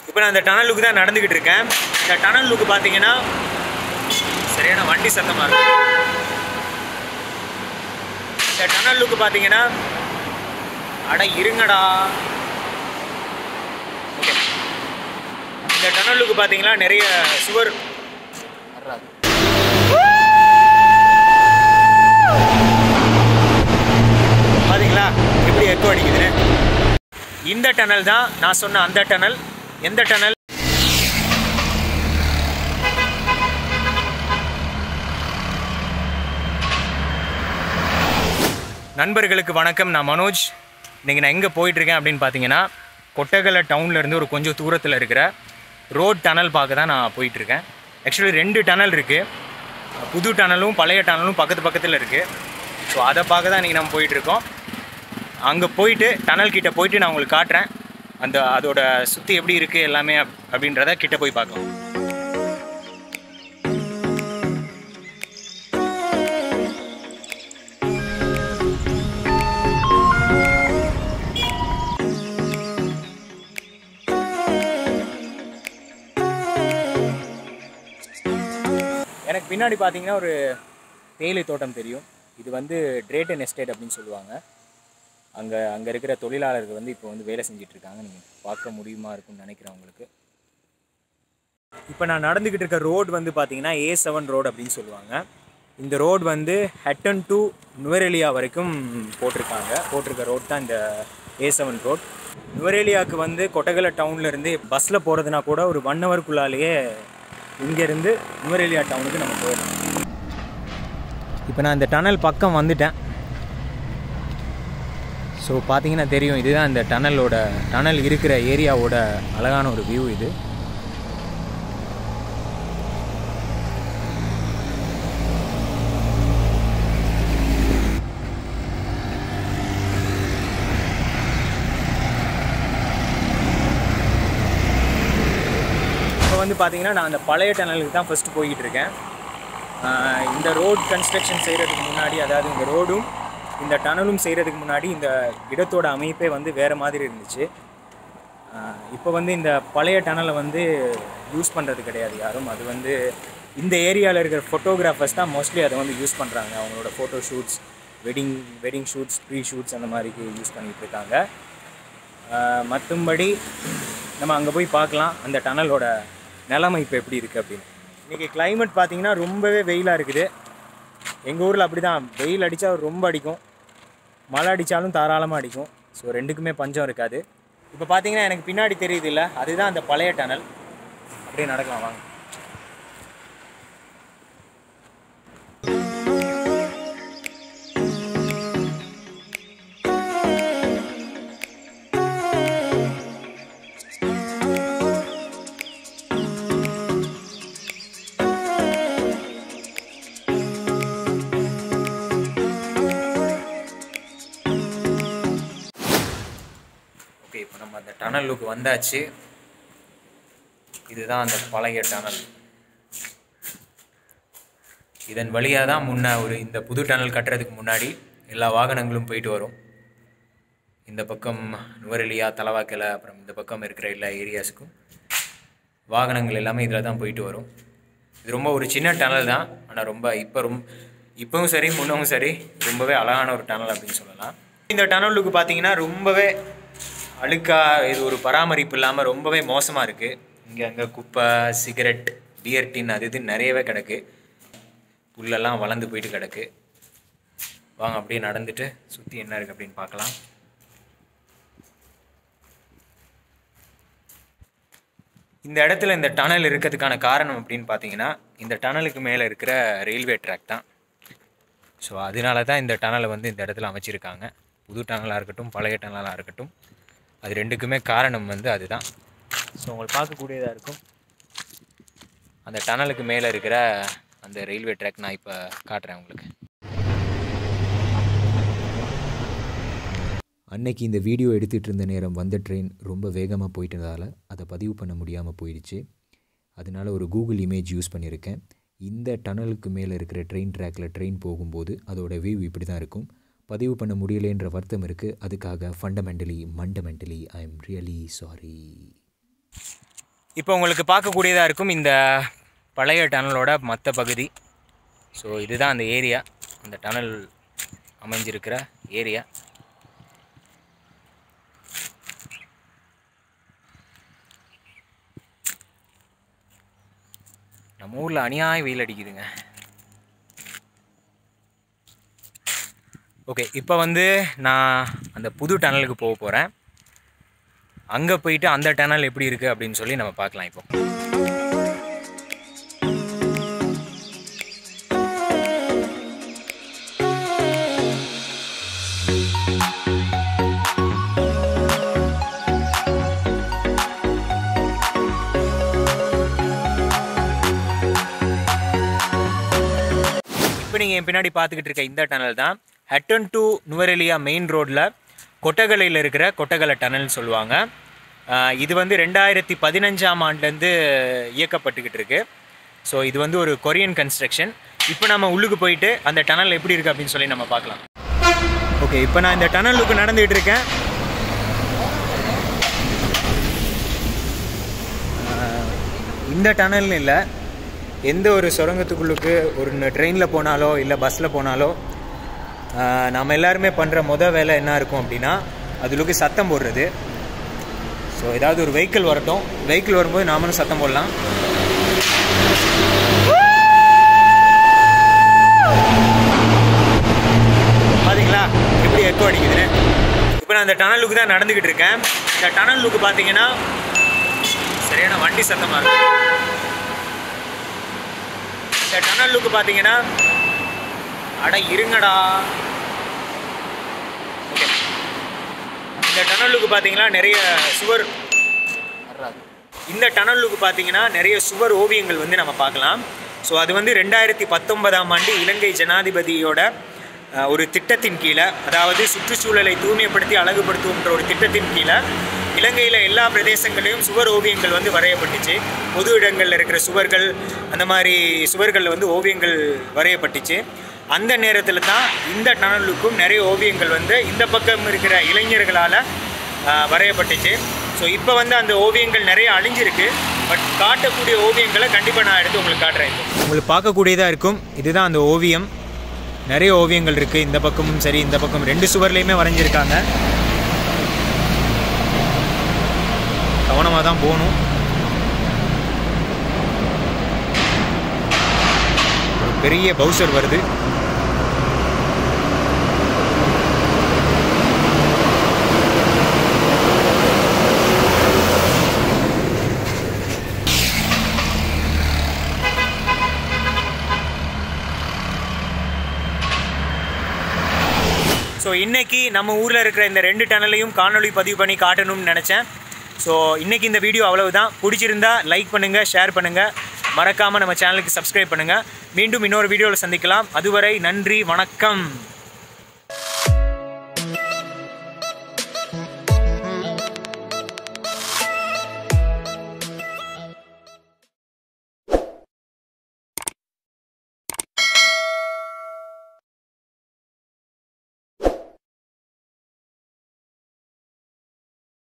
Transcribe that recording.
இப்போ நான் இந்த டனல் லுக்கு தான் நடந்துக்கிட்டு இருக்கேன் இந்த டனல் லுக்கு பார்த்தீங்கன்னா சரியான வண்டி சத்தமாக இருக்கும் இந்த டனல் லுக்கு பார்த்தீங்கன்னா அட இருங்கடா ஓகே இந்த டனல் லுக்கு பார்த்தீங்கன்னா நிறைய சுவர் பாத்தீங்களா எப்படி எக்கோ அடிக்குதுன்னு இந்த டனல் தான் நான் சொன்ன அந்த டனல் எந்த டனல் நண்பர்களுக்கு வணக்கம் நான் மனோஜ் இன்றைக்கி நான் எங்கே போயிட்டுருக்கேன் அப்படின்னு பார்த்தீங்கன்னா கொட்டகலை டவுன்லேருந்து ஒரு கொஞ்சம் தூரத்தில் இருக்கிற ரோட் டனல் பார்க்க தான் நான் போயிட்டுருக்கேன் ஆக்சுவலி ரெண்டு டனல் இருக்குது புது டனலும் பழைய டனலும் பக்கத்து பக்கத்தில் இருக்குது ஸோ அதை பார்க்க தான் இன்றைக்கி நம்ம போயிட்டுருக்கோம் அங்கே போயிட்டு டனல் கிட்ட போயிட்டு நான் உங்களுக்கு காட்டுறேன் அந்த அதோட சுற்றி எப்படி இருக்குது எல்லாமே அப்- அப்படின்றத கிட்ட போய் பார்க்கலாம் எனக்கு பின்னாடி பார்த்தீங்கன்னா ஒரு தேயிலை தோட்டம் தெரியும் இது வந்து ட்ரேட்டன் எஸ்டேட் அப்படின்னு சொல்லுவாங்க அங்கே அங்கே இருக்கிற தொழிலாளர்கள் வந்து இப்போ வந்து வேலை செஞ்சுட்டு இருக்காங்க நீங்கள் பார்க்க முடியுமா இருக்கும்னு நினைக்கிறேன் உங்களுக்கு இப்போ நான் நடந்துக்கிட்டு இருக்க ரோடு வந்து பார்த்தீங்கன்னா ஏ செவன் ரோடு அப்படின்னு சொல்லுவாங்க இந்த ரோடு வந்து ஹெட்டன் டு நுவரெலியா வரைக்கும் போட்டிருக்காங்க போட்டிருக்க ரோட் தான் இந்த ஏ செவன் ரோட் நுவரெலியாவுக்கு வந்து கொட்டகலை டவுன்லேருந்து பஸ்ஸில் போகிறதுனா கூட ஒரு ஒன் ஹவருக்குள்ளாலேயே இங்கேருந்து நுவரெலியா டவுனுக்கு நம்ம போயிடலாம் இப்போ நான் இந்த டனல் பக்கம் வந்துட்டேன் ஸோ பார்த்தீங்கன்னா தெரியும் இதுதான் இந்த டனலோட டனல் இருக்கிற ஏரியாவோட அழகான ஒரு வியூ இது இப்போ வந்து பார்த்தீங்கன்னா நான் அந்த பழைய டனலுக்கு தான் ஃபஸ்ட்டு போய்கிட்டு இருக்கேன் ஆஹ் இந்த ரோட் கன்ஸ்ட்ரக்ஷன் செய்கிறதுக்கு முன்னாடி அதாவது இந்த ரோடும் இந்த டனலும் செய்கிறதுக்கு முன்னாடி இந்த இடத்தோட அமைப்பே வந்து வேறு மாதிரி இருந்துச்சு ஆஹ் இப்போ வந்து இந்த பழைய டனலை வந்து யூஸ் பண்ணுறது கிடையாது யாரும் அது வந்து இந்த ஏரியாவில் இருக்கிற ஃபோட்டோகிராஃபர்ஸ் தான் மோஸ்ட்லி அதை வந்து யூஸ் பண்ணுறாங்க அவங்களோட photo shoots wedding wedding shoots pre shoots அந்த மாதிரிக்கு யூஸ் பண்ணிகிட்டு இருக்காங்க மற்றும்படி நம்ம அங்கே போய் பார்க்கலாம் அந்த டனலோட நிலைமை இப்போ எப்படி இருக்குது அப்படின்னு இன்றைக்கி climate பார்த்தீங்கன்னா ரொம்பவே வெயிலாக இருக்குது எங்கள் ஊரில் அப்படி தான் வெயில் அடித்தா ரொம்ப அடிக்கும் மழை அடித்தாலும் தாராளமாக அடிக்கும் ஸோ ரெண்டுக்குமே பஞ்சம் இருக்காது இப்போ பார்த்தீங்கன்னா எனக்கு பின்னாடி தெரியுது இல்லை அதுதான் அந்த பழைய டனல் அப்படியே நடக்கலாம் வாங்க ஓகே இப்போ நம்ம அந்த டனலுக்கு வந்தாச்சு இதுதான் அந்த பழைய டனல் இதன் வழியாக தான் முன்ன ஒரு இந்த புது டனல் கட்டுறதுக்கு முன்னாடி எல்லா வாகனங்களும் போயிட்டு வரும் இந்த பக்கம் நுவரெலியா தலவாக்கலை அப்புறம் இந்த பக்கம் இருக்கிற எல்லா ஏரியாஸுக்கும் வாகனங்கள் எல்லாமே இதில் தான் போயிட்டு வரும் இது ரொம்ப ஒரு சின்ன டனல் தான் ஆனால் ரொம்ப இப்போ ரொம்ப இப்போவும் சரி முன்னவும் சரி ரொம்பவே அழகான ஒரு டனல் அப்படின்னு சொல்லலாம் இந்த டனலுக்கு பார்த்தீங்கன்னா ரொம்பவே அழுக்கா இது ஒரு பராமரிப்பு இல்லாமல் ரொம்பவே மோசமாக இருக்குது இங்கே அங்கே குப்பை சிகரெட் பியர் டின் அது இது நிறையவே கிடக்கு புல்லெல்லாம் வளர்ந்து போயிட்டு கிடக்கு வாங்க அப்படியே நடந்துட்டு சுற்றி என்ன இருக்குது அப்படின்னு பார்க்கலாம் இந்த இடத்துல இந்த டனல் இருக்கிறதுக்கான காரணம் அப்படின்னு பார்த்தீங்கன்னா இந்த டனலுக்கு மேலே இருக்கிற ரயில்வே ட்ராக் தான் ஸோ அதனால தான் இந்த டனலை வந்து இந்த இடத்துல அமைச்சிருக்காங்க புது டனலாக இருக்கட்டும் பழைய டனலாக இருக்கட்டும் அது ரெண்டுக்குமே காரணம் வந்து அதுதான் ஸோ உங்களுக்கு பார்க்கக்கூடியதாக இருக்கும் அந்த டனலுக்கு மேலே இருக்கிற அந்த ரயில்வே ட்ராக் நான் இப்போ காட்டுறேன் உங்களுக்கு அன்னைக்கு இந்த வீடியோ எடுத்துகிட்டு இருந்த நேரம் வந்த ட்ரெயின் ரொம்ப வேகமாக போயிட்டதால் அதை பதிவு பண்ண முடியாமல் போயிடுச்சு அதனால ஒரு கூகுள் இமேஜ் யூஸ் பண்ணியிருக்கேன் இந்த டனலுக்கு மேலே இருக்கிற ட்ரெயின் ட்ராக்கில் ட்ரெயின் போகும்போது அதோட வியூ இப்படி தான் இருக்கும் பதிவு பண்ண முடியலைன்ற வருத்தம் இருக்குது அதுக்காக ஃபண்டமெண்டலி மண்டமெண்டலி ஐ எம் ரியலி சாரி இப்போ உங்களுக்கு பார்க்கக்கூடியதாக இருக்கும் இந்த பழைய டனலோட மற்ற பகுதி ஸோ இதுதான் அந்த ஏரியா அந்த டனல் அமைஞ்சிருக்கிற ஏரியா நம்ம ஊரில் அநியாய வெயில் அடிக்குதுங்க ஓகே இப்போ வந்து நான் அந்த புது டனலுக்கு போக போகிறேன் அங்கே போயிட்டு அந்த டனல் எப்படி இருக்குது அப்படின்னு சொல்லி நம்ம பார்க்கலாம் இப்போ இப்போ நீங்கள் என் பின்னாடி பார்த்துக்கிட்டு இருக்க இந்த டனல் தான் ஹட்டன் டு நுவரெலியா மெயின் ரோட்டில் கொட்டகலையில் இருக்கிற கொட்டகலை டனல்னு சொல்லுவாங்க ஆஹ் இது வந்து ரெண்டாயிரத்தி பதினஞ்சாம் ஆண்டுலேருந்து இயக்கப்பட்டுக்கிட்டு இருக்கு ஸோ இது வந்து ஒரு கொரியன் கன்ஸ்ட்ரக்ஷன் இப்போ நம்ம உள்ளுக்கு போயிட்டு அந்த டனல் எப்படி இருக்குது அப்படின்னு சொல்லி நம்ம பார்க்கலாம் ஓகே இப்போ நான் இந்த டனலுக்கு நடந்துகிட்டு இருக்கேன் ஆஹ் இந்த டனல்னு இல்லை எந்த ஒரு சுரங்கத்துக்குள்ளுக்கு ஒரு ட்ரெயினில் போனாலோ இல்லை பஸ்ஸில் போனாலோ ஆஹ் நம்ம எல்லாருமே பண்ணுற முத வேலை என்ன இருக்கும் அப்படின்னா அதுலுக்கு சத்தம் போடுறது ஸோ ஏதாவது ஒரு வெஹிக்கிள் வரட்டும் வெஹிக்கிள் வரும்போது நாமளும் சத்தம் போடலாம் பாத்தீங்களா எப்படி எக்கோ அடிக்குதுன்னு இப்போ நான் அந்த டனலுக்கு தான் நடந்துக்கிட்டு இருக்கேன் இந்த டனல் லுக்கு பார்த்தீங்கன்னா சரியான வண்டி சத்தமாக இருக்கும் இந்த டனல் லுக்கு பார்த்தீங்கன்னா அட இருங்கடா ஓகே இந்த டனலுக்கு பார்த்தீங்கன்னா நிறைய சுவர் இந்த டனலுக்கு பார்த்தீங்கன்னா நிறைய சுவர் ஓவியங்கள் வந்து நம்ம பார்க்கலாம் ஸோ அது வந்து ரெண்டாயிரத்தி பத்தொன்பதாம் ஆண்டு இலங்கை ஜனாதிபதியோட அஹ், ஒரு திட்டத்தின் கீழே அதாவது சுற்றுச்சூழலை தூய்மைப்படுத்தி அழகுபடுத்துகின்ற ஒரு திட்டத்தின் கீழே இலங்கையில் எல்லா பிரதேசங்களையும் சுவர் ஓவியங்கள் வந்து வரையப்பட்டுச்சு பொது இடங்களில் இருக்கிற சுவர்கள் அந்த மாதிரி சுவர்களில் வந்து ஓவியங்கள் வரையப்பட்டுச்சு அந்த நேரத்தில் தான் இந்த டனலுக்கும் நிறைய ஓவியங்கள் வந்து இந்த பக்கம் இருக்கிற இளைஞர்களால் ஆஹ் வரையப்பட்டுச்சு ஸோ இப்போ வந்து அந்த ஓவியங்கள் நிறைய அழிஞ்சிருக்கு பட் காட்டக்கூடிய ஓவியங்களை கண்டிப்பாக நான் எடுத்து உங்களுக்கு காட்டுறேன் இப்போ உங்களுக்கு பார்க்கக்கூடியதாக இருக்கும் இதுதான் அந்த ஓவியம் நிறைய ஓவியங்கள் இருக்குது இந்த பக்கமும் சரி இந்த பக்கம் ரெண்டு சுவர்லேயுமே வரைஞ்சிருக்காங்க கவனமாக தான் போகணும் ஒரு பெரிய பவுசர் வருது ஸோ இன்னைக்கு நம்ம ஊரில் இருக்கிற இந்த ரெண்டு டனலையும் காணொளி பதிவு பண்ணி காட்டணும்னு நினச்சேன் ஸோ இன்னைக்கு இந்த வீடியோ அவ்வளவுதான் பிடிச்சிருந்தா லைக் பண்ணுங்கள் ஷேர் பண்ணுங்கள் மறக்காமல் நம்ம சேனலுக்கு சப்ஸ்கிரைப் பண்ணுங்கள் மீண்டும் இன்னொரு வீடியோவில் சந்திக்கலாம் அதுவரை நன்றி வணக்கம்